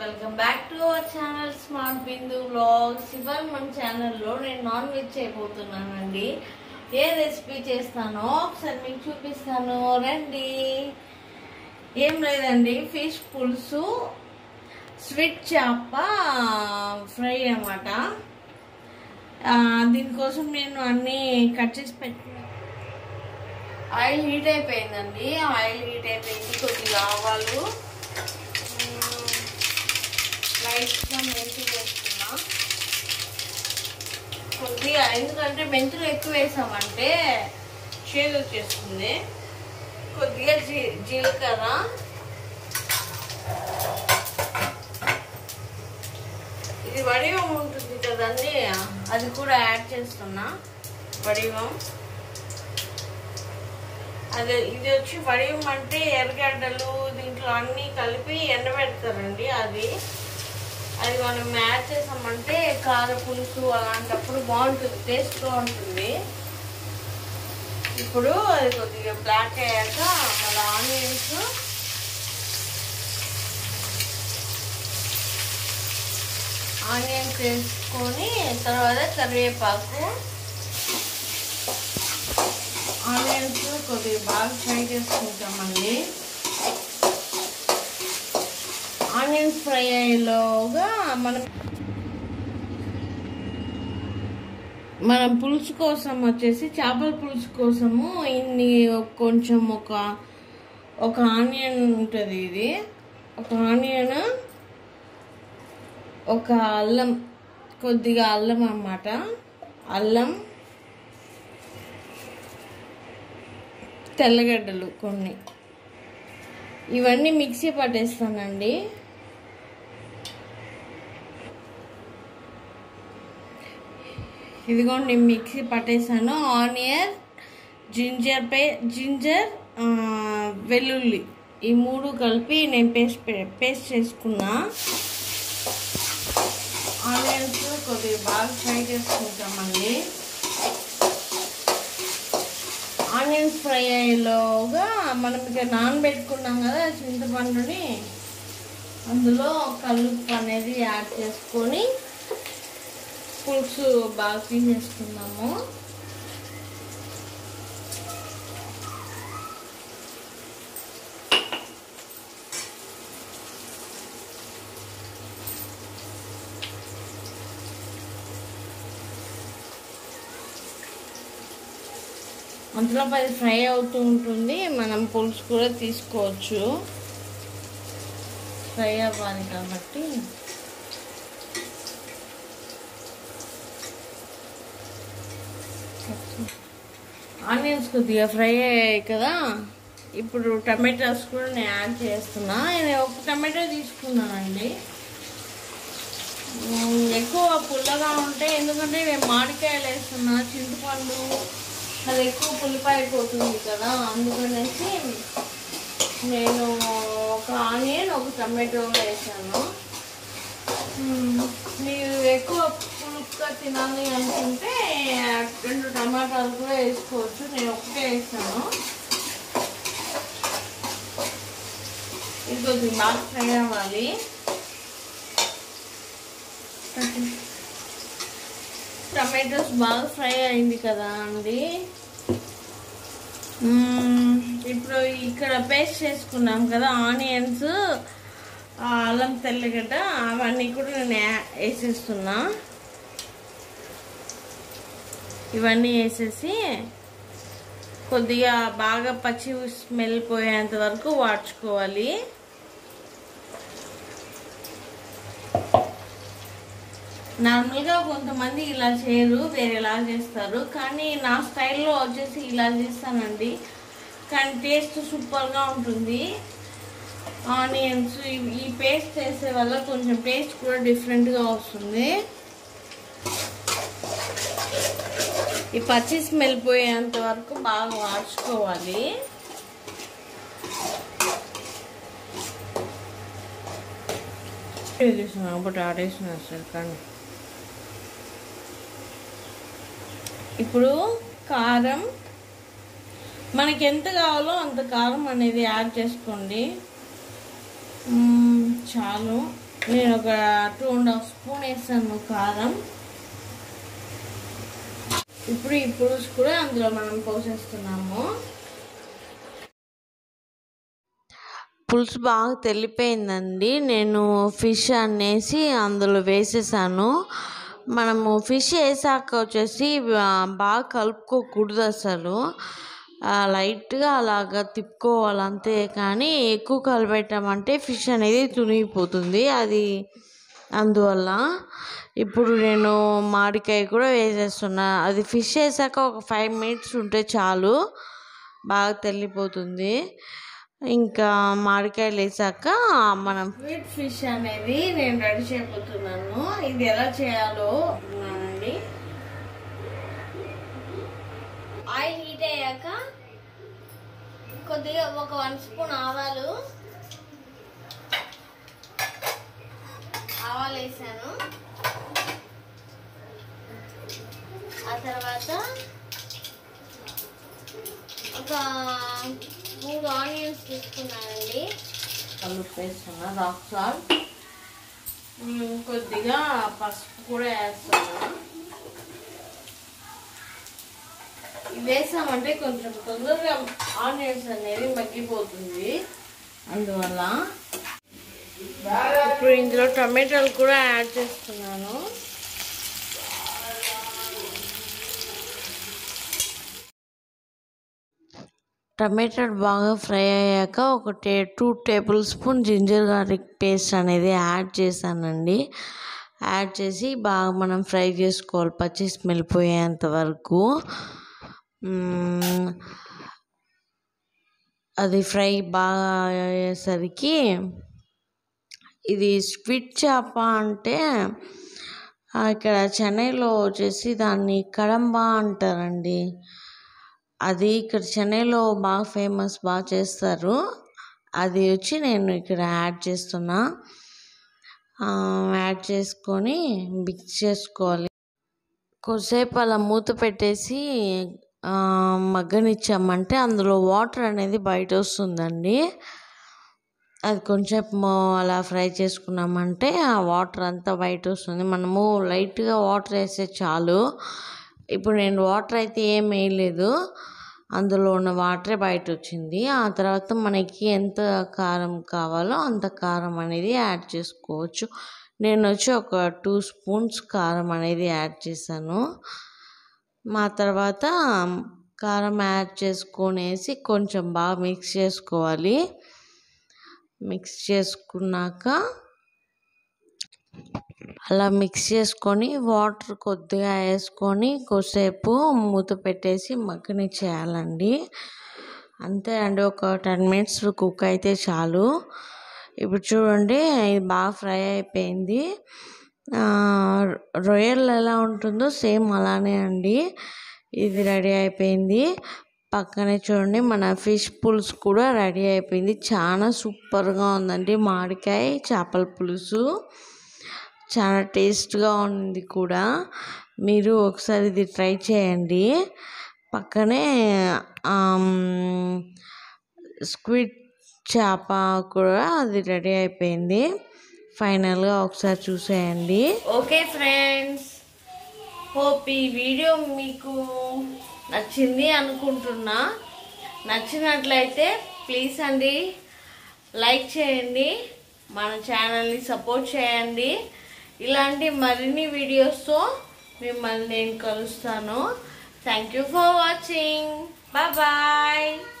Welcome back to our channel smart Bindu vlogs ఇవాళ మన ఛానల్లో నేను నాన్ వెజ్ చేయబోతున్నానండి ఏ రెసిపీ చేస్తానో ఒకసారి మీకు చూపిస్తాను రండి ఏం లేదండి ఫిష్ పులుసు స్వీట్ చేప ఫ్రై అన్నమాట ఆ, దీనికోసం నేను అన్నీ కట్ చేసి పెట్టుకున్నాను ఆయిల్ హీట్ అయిపోయిందండి ఆయిల్ హీట్ అయిపోయింది కొద్దిగా ఆవాలు లైట్గా మెంతులు వేస్తున్నా కొద్దిగా ఎందుకంటే మెంతులు ఎక్కువ వేసామంటే చేదు వచ్చేస్తుంది కొద్దిగా జీ జీలకర్ర ఇది వడివం ఉంటుంది కదండి అది కూడా యాడ్ చేస్తున్నా వడివం అదే ఇది వచ్చి వడియం అంటే ఎర్రగడ్డలు దీంట్లో అన్నీ కలిపి ఎండబెడతారండి అది అది మనం మ్యాచ్ చేసామంటే కార పులుసు అలాంటప్పుడు బాగుంటుంది టేస్ట్గా ఉంటుంది ఇప్పుడు అది కొద్దిగా బ్లాక్ అయ్యాక మళ్ళీ ఆనియన్స్ ఆనియన్స్ వేసుకొని తర్వాత కరివేపాకు ఆనియన్స్ కొద్దిగా బాగా ఫ్రై చేసుకుంటామండి ఆనియన్స్ ఫ్రై అయ్యేలోగా మనం మనం పులుసు కోసం వచ్చేసి చేపల పులుసు కోసము ఇన్ని కొంచెం ఒక ఒక ఆనియన్ ఉంటుంది ఇది ఒక ఆనియన్ ఒక అల్లం కొద్దిగా అల్లం అన్నమాట అల్లం తెల్లగడ్డలు కొన్ని ఇవన్నీ మిక్సీ పట్టేస్తానండి ఇదిగోండి మిక్సీ పట్టేసాను ఆనియన్ జింజర్ పే జింజర్ ఆ, వెల్లుల్లి ఈ మూడు కలిపి నేను పేస్ట్ పే- పేస్ట్ చేసుకున్నా ఆనియన్స్ కొద్దిగా బాగా ఫ్రై చేసుకుంటామండి ఆనియన్స్ ఫ్రై అయ్యేలోగా మనం ఇక నానబెట్టుకున్నాం కదా చింతపండుని అందులో కలుపు అనేది యాడ్ చేసుకొని పులుసు బాగా తీసేసుకున్నాము అందులో అది ఫ్రై అవుతూ ఉంటుంది మనం పులుసు కూడా తీసుకోవచ్చు ఫ్రై అవ్వాలి కాబట్టి ఆనియన్స్ కొద్దిగా ఫ్రై అయ్యాయి కదా ఇప్పుడు టమాటాస్ కూడా నేను యాడ్ చేస్తున్నా నేను ఒక టమాటో తీసుకున్నానండి ఉమ్, ఎక్కువ పుల్లగా ఉంటే ఎందుకంటే నేను మామిడికాయలు వేస్తున్నా చింతపండు అది ఎక్కువ పులిపాయిపోతుంది కదా అందుకనేసి నేను ఒక ఆనియన్ ఒక టమాటో వేసాను మ్మ్. మీరు ఎక్కువ పులుపుగా తినాలి అనుకుంటే రెండు టమాటాలు కూడా వేసుకోవచ్చు నేను ఒకటే వేసాను ఇది కొద్దిగా బాగా ఫ్రై అవ్వాలి టమాటోస్ బాగా ఫ్రై అయింది కదా అండి మ్మ్. ఇప్పుడు ఇక్కడ పేస్ట్ చేసుకున్నాం కదా ఆనియన్స్ ఆ అల్లం తెల్లగడ్డ అవన్నీ కూడా నేను యా- వేసేస్తున్నా ఇవన్నీ వేసేసి కొద్దిగా బాగా పచ్చి స్మెల్ పోయేంత వరకు వాడ్చుకోవాలి నార్మల్గా కొంతమంది ఇలా చేయరు వేరేలా చేస్తారు కానీ నా స్టైల్లో వచ్చేసి ఇలా చేస్తానండి కానీ టేస్ట్ సూపర్గా ఉంటుంది ఆనియన్స్ ఇవి- ఈ పేస్ట్ చేసే వల్ల కొంచెం టేస్ట్ కూడా డిఫరెంట్గా వస్తుంది ఈ పచ్చి స్మెల్ పోయేంత వరకు బాగా వాడ్చుకోవాలి బట్ ఆడేసిన అసలు కానీ ఇప్పుడు కారం మనకి ఎంత కావాలో అంత కారం అనేది యాడ్ చేసుకోండి మ్మ్, చాలు నేను ఒక టూ అండ్ హాఫ్ స్పూన్ వేసాను కారం ఇప్పుడు ఈ పులుసు కూడా అందులో మనం పోసేస్తున్నాము పులుసు బాగా తెల్లిపోయిందండి నేను ఫిష్ అనేసి అందులో వేసేసాను మనము ఫిష్ వేసాక వచ్చేసి ఆ, బాగా కలుపుకోకూడదు అసలు ఆ, లైట్గా అలాగా తిప్పుకోవాలి అంతే కానీ ఎక్కువ కలిపెట్టామంటే ఫిష్ అనేది తునిగిపోతుంది అది అందువల్ల ఇప్పుడు నేను మామిడికాయ కూడా వేసేస్తున్నా అది ఫిష్ వేసాక ఒక ఫైవ్ మినిట్స్ ఉంటే చాలు బాగా తెల్లిపోతుంది ఇంకా మామిడికాయలు వేసాక మనం స్వీట్ ఫిష్ అనేది నేను రెడీ చేయబోతున్నాను ఇది ఎలా చేయాలో అండి ఆయిల్ హీట్ అయ్యాక కొద్దిగా ఒక వన్ స్పూన్ ఆవాలు ఆవాలు వేసాను ఆ తర్వాత ఒక మూడు ఆనియన్స్ తీసుకున్నానండి కలుపు వేస్తున్నా రాక్ సాల్ట్ మ్మ్, కొద్దిగా పసుపు కూడా వేస్తాను ఇది వేసామంటే కొంచెం తొందరగా ఆనియన్స్ అనేది మగ్గిపోతుంది అందువల్ల ఇప్పుడు ఇందులో టమాటాలు కూడా యాడ్ చేస్తున్నాను టమాటాలు బాగా ఫ్రై అయ్యాక ఒక టే two table spoon ginger garlic paste అనేది యాడ్ చేశానండి యాడ్ చేసి బాగా మనం ఫ్రై చేసుకోవాలి పచ్చి స్మెల్ పోయేంత వరకు మ్మ్. అది ఫ్రై బాగా అయ్యేసరికి ఇది స్వీట్ చేప అంటే ఆ, ఇక్కడ చెన్నైలో వచ్చేసి దాన్ని కడంబా అంటారండి అది ఇక్కడ చెన్నైలో బాగా ఫేమస్ బాగా చేస్తారు అది వచ్చి నేను ఇక్కడ యాడ్ చేస్తున్నా ఆ, యాడ్ చేసుకొని మిక్స్ చేసుకోవాలి కొద్దిసేపు అలా మూత పెట్టేసి ఆ, మగ్గనిచ్చామంటే అందులో వాటర్ అనేది బయట వస్తుందండి అది కొంచెం అలా ఫ్రై చేసుకున్నామంటే ఆ వాటర్ అంతా బయట వస్తుంది మనము లైట్గా వాటర్ వేస్తే చాలు ఇప్పుడు నేను వాటర్ అయితే ఏం వేయలేదు అందులో ఉన్న వాటరే బయట వచ్చింది ఆ తర్వాత మనకి ఎంత కారం కావాలో అంత కారం అనేది యాడ్ చేసుకోవచ్చు నేను వచ్చి ఒక టూ స్పూన్స్ కారం అనేది యాడ్ చేశాను మా తర్వాత కారం యాడ్ చేసుకొనేసి కొంచెం బాగా మిక్స్ చేసుకోవాలి మిక్స్ చేసుకున్నాక అలా మిక్స్ చేసుకొని వాటర్ కొద్దిగా వేసుకొని కొద్దిసేపు మూత పెట్టేసి మగ్గని చేయాలండి అంతే అండి ఒక టెన్ మినిట్స్ కుక్ అయితే చాలు ఇప్పుడు చూడండి ఇది బాగా ఫ్రై అయిపోయింది ఆ, రొయ్యలు ఎలా ఉంటుందో సేమ్ అలానే అండి ఇది రెడీ అయిపోయింది పక్కనే చూడండి మన ఫిష్ పులుసు కూడా రెడీ అయిపోయింది చాలా సూపర్గా ఉందండి మామిడికాయ చేపల పులుసు చాలా టేస్ట్గా ఉంది కూడా మీరు ఒకసారి ఇది ట్రై చేయండి పక్కనే స్క్విడ్ చేప కూడా అది రెడీ అయిపోయింది ఫైనల్గా ఒకసారి చూసేయండి ఓకే ఫ్రెండ్స్ హోప్ ఈ వీడియో మీకు నచ్చింది అనుకుంటున్నా నచ్చినట్లయితే ప్లీజ్ అండి లైక్ చేయండి మన ఛానల్ని సపోర్ట్ చేయండి ఇలాంటి మరిన్ని వీడియోస్తో మిమ్మల్ని నేను కలుస్తాను thank you for watching bye bye